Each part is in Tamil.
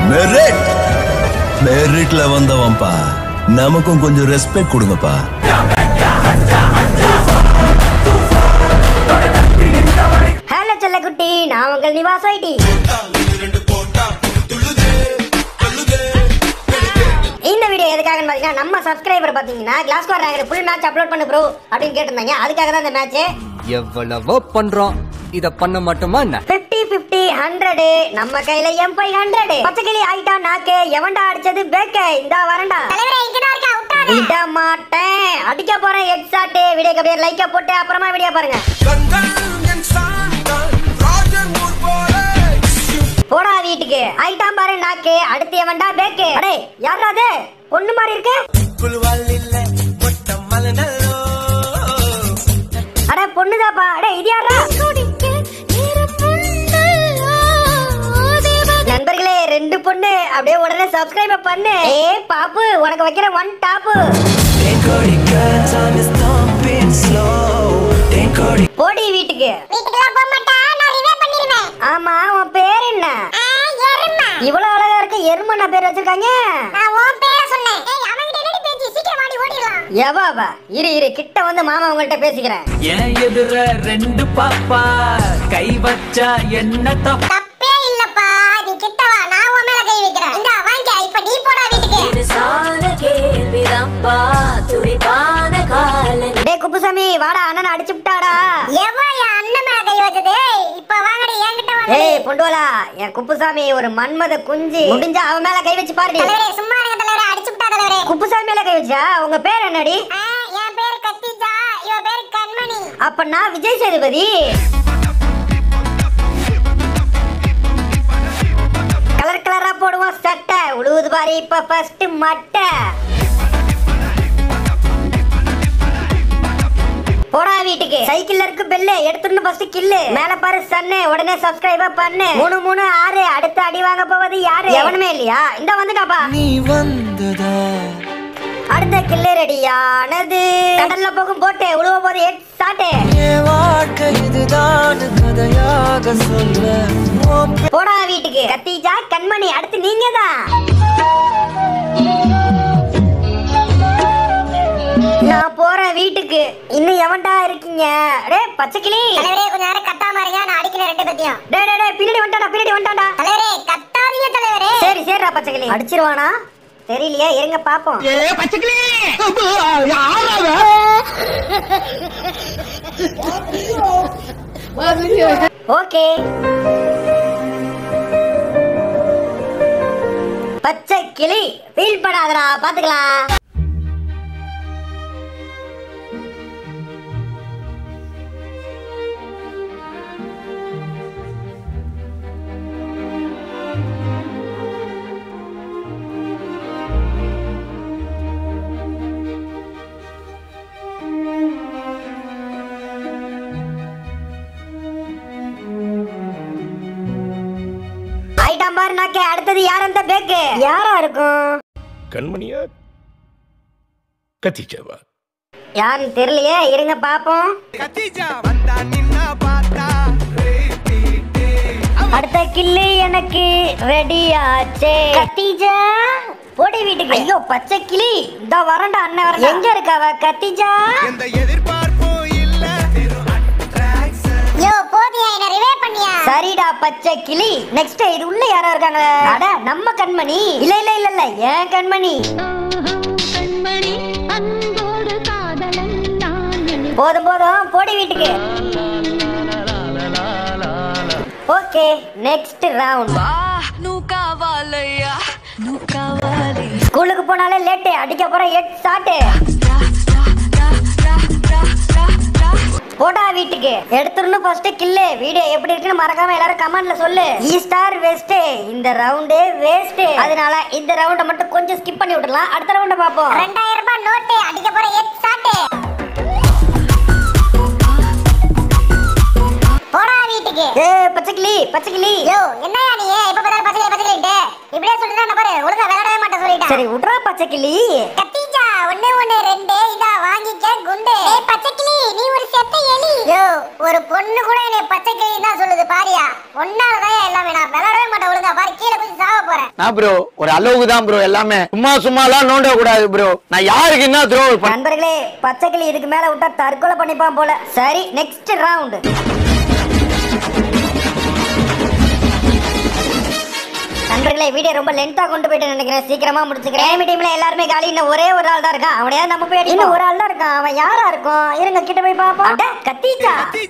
மெரிட் மெரிட்ல வந்தவன்பா நமக்கும் கொஞ்சம் ரெஸ்பெக்ட் கொடுங்கப்பா ஹலோ செல்லக்குட்டி நான் உங்கள் நிவாஸ் ஐடி இந்த வீடியோ எதுக்காகன்னு பாத்தீங்கன்னா நம்ம சப்ஸ்கிரைபர் பாத்தீங்கன்னா கிளாஸ் கோர் ரேங்கர் ஃபுல் மேட்ச் அப்லோட் பண்ணு ப்ரோ அப்படின்னு கேட்டிருந்தாங்க அதுக்காக தான் இந்த மேட்ச் எவ்வளவோ பண்றோம் இத பண்ண மாட்டோமா என்ன 50 50 100 நம்ம கையில எம் ஃபைவ் ஹண்ட்ரட் பச்சைக்கிளி ஆயிட்டா நாக்கு எவன்டா அடிச்சது பேக்க இந்தா வரண்டா விட மாட்டேன் அடிக்க போறேன் ஹெட் ஷாட் வீடியோ அப்படியே லைக்க போட்டு அப்புறமா வீடியோ பாருங்க போடா வீட்டுக்கு ஆயிட்டான் பாரு நாக்கு அடுத்து எவன்டா பேக்கு அடே யாரா அது பொண்ணு மாதிரி இருக்கு அட பொண்ணுதாப்பா அடே இது யாரா நண்பர்களே ரெண்டு பொண்ணு அப்படியே உடனே சப்ஸ்கிரைப் பண்ணு ஏ பாப்பு உனக்கு வைக்கிற ஒன் டாப்பு போடி வீட்டுக்கு ஆமா உன் பேர் என்ன இவ்வளவு அழகா இருக்க எருமண்ணா பேர் வச்சிருக்காங்க எவாவா இரு இரு கிட்ட வந்து மாமா உங்கள்ட்ட பேசிக்கிறேன் என் எதிர ரெண்டு பாப்பா கை வச்சா என்ன தப்பா தப்பே இல்லப்பா நீ கிட்ட வா நான் உன் மேல கை வைக்கிறேன் இந்தா வாங்கிக்க இப்ப நீ போடா வீட்டுக்கு சான கேள்விதான்பா துடிப்பான காலனி டேய் குப்புசாமி வாடா அண்ணன் அடிச்சு விட்டாடா எவ்வளவு என் அண்ணன் மேல கை வச்சது இப்ப வாங்கடி என்கிட்ட வந்து ஏய் பொண்டுவலா என் குப்புசாமி ஒரு மன்மத குஞ்சு முடிஞ்சா அவன் மேல கை வச்சு பாருடி தலைவரே சும்மா இருங்க தலைவரே அடிச்சு விட்டா தலைவரே குப்புசாமி மேல கை வச்சா உங்க பேர் என்னடி ஆ, என் பேரு கத்திஜா இவ பேரு கண்மணி அப்ப நான் விஜய் சேதுபதி கலர் கலரா போடுவோம் சட்டை உழுவுது பாரு இப்ப ஃபர்ஸ்ட் மட்டை போடா வீட்டுக்கு சைக்கிள்ல இருக்கு பெல்லு எடுத்துட்டு ஃபர்ஸ்ட் கில்லு மேல பாரு சன்னு உடனே சப்ஸ்கிரைப் பண்ணு மூணு மூணு ஆறு அடுத்து அடி வாங்க போவது யாரு எவனுமே இல்லையா இந்த வந்துட்டாப்பா நீ வந்ததா அடுத்த கில்லு ரெடியானது கடல்ல போகும் போட்டு உழுவ போது ஹெட் சாட்டு என் வாழ்க்கை இதுதான் கதையாக சொல்ல உன் போடா வீட்டுக்கு கத்திஜா கண்மணி அடுத்து நீங்க தான் நான் போறேன் வீட்டுக்கு இன்னும் எவன்டா இருக்கீங்க டே பச்சைக்கிளி தலைவரே கொஞ்ச நேரம் கத்தாம இருங்க நான் அடிக்கிறேன் ரெண்டு பத்தியும் டே டே டே பின்னாடி வந்துட்டாடா பின்னாடி வந்துட்டாடா தலைவரே கத்தாதீங்க தலைவரே சரி சரிடா பச்சைக்கிளி அடிச்சிருவானா தெரியலையே இருங்க பாப்போம் ஓகே பச்சை கிளி ஃபீல் பண்ணாதடா பாத்துக்கலாம் ஐட்டம் பாரு நாக்கே அடுத்தது யார் அந்த பேக்கு யாரா இருக்கும் கண்மணியா கத்திச்சாவா யாருன்னு தெரியலையே இருங்க பாப்போம் அடுத்த கில்லு எனக்கு ரெடி ஆச்சே கத்திஜா போடி வீட்டுக்கு ஐயோ பச்சை கிளி இந்த வரண்டா அண்ணன் வர எங்க இருக்காவ கத்திஜா யோ போதியா என்ன ரிவே பண்ணியா சரிடா பச்சை கிளி நெக்ஸ்ட் இது உள்ள யாரோ இருக்காங்க அட நம்ம கண்மணி இல்ல இல்ல இல்ல இல்ல ஏன் கண்மணி கண்மணி அன்போடு காதலன் நான் போதும் போதும் போடி வீட்டுக்கு ஓகே நெக்ஸ்ட் ரவுண்ட் నువ్వు కావాలయ్యా నువ్వు కావాలి ஸ்கூலுக்கு போனாலே லேட்டு அடிக்க போற எட் சாட்டு போடா வீட்டுக்கு எடுத்துடணும் ஃபர்ஸ்ட் கில்லு வீடியோ எப்படி இருக்குன்னு மறக்காம எல்லாரும் கமெண்ட்ல சொல்லு ஈ ஸ்டார் வெஸ்ட் இந்த ரவுண்டே வேஸ்ட் அதனால இந்த ரவுண்டை மட்டும் கொஞ்சம் ஸ்கிப் பண்ணி விட்டுறலாம் அடுத்த ரவுண்டை பார்ப்போம் ரெண்டாயிரம் ரூபாய் நோட்டு அடிக்க போற எட் சாட்டு போடா வீட்டுக்கு ஏ பச்சைக்கிளி பச்சைக்கிளி யோ என்னையா நீ இப்ப பார்த்தாலும் பச்சை பச்சைக்கிட்டு இப்படியே சொல்லிட்டு நான் பாரு ஒழுங்கா விளையாடவே மாட்டேன் சொல்லிட்டேன் சரி விட்றா பச்சைக்கிளி கத்திஜா ஒண்ணு ஒண்ணு ரெண்டு இதா வாங்கிக்க குண்டு ஏய் பச்சைக்கிளி நீ ஒரு செத்த எலி யோ ஒரு பொண்ணு கூட என்னை பச்சைக்கிளி தான் சொல்லுது பாரியா ஒன்னால தான் எல்லாமே நான் விளையாடவே மாட்டேன் ஒழுங்கா பாரு கீழே குதிச்சு சாவ போறேன் போறேன் நான் ப்ரோ ஒரு அளவுக்கு தான் ப்ரோ எல்லாமே சும்மா சும்மாலாம் நோண்ட கூடாது ப்ரோ நான் யாருக்கு என்ன த்ரோ நண்பர்களே பச்சை கிளி இதுக்கு மேல விட்டா தற்கொலை பண்ணிப்பான் போல சரி நெக்ஸ்ட் ரவுண்ட் நண்பர்களே வீடியோ ரொம்ப லென்த்தா கொண்டு போயிட்டு நினைக்கிறேன் சீக்கிரமா முடிச்சுக்கிறேன் ஏமி டீம்ல எல்லாருமே காலி இன்னும் ஒரே ஒரு ஆள் தான் இருக்கான் அவனையாவது நம்ம போய் இன்னும் ஒரு ஆள் தான் இருக்கான் அவன் யாரா இருக்கும் இருங்க கிட்ட போய் பாப்போம் அட, கத்தீஜா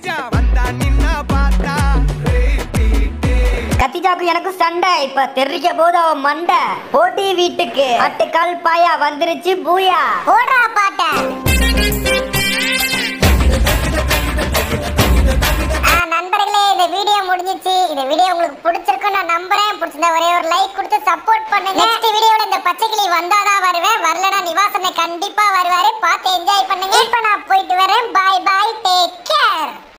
கத்திஜாக்கும் எனக்கும் சண்டை இப்ப தெரிவிக்க போது அவன் மண்டை போட்டி வீட்டுக்கு அட்டுக்கால் பாயா வந்துருச்சு பூயா போடுறா பாட்ட ஆ, நண்பர்களே இந்த வீடியோ முடிஞ்சிச்சு இந்த வீடியோ உங்களுக்கு பிடிச்சிருக்கும் நான் நம்புறேன் பிடிச்சிருந்தா ஒரே ஒரு லைக் கொடுத்து சப்போர்ட் பண்ணுங்க நெக்ஸ்ட் வீடியோல இந்த பச்சை கிளி வந்தாதான் வருவேன் வரலனா நிவாசனை கண்டிப்பா வருவாரு பார்த்து என்ஜாய் பண்ணுங்க இப்ப நான் போயிட்டு வரேன் பாய் பாய் டேக் கேர்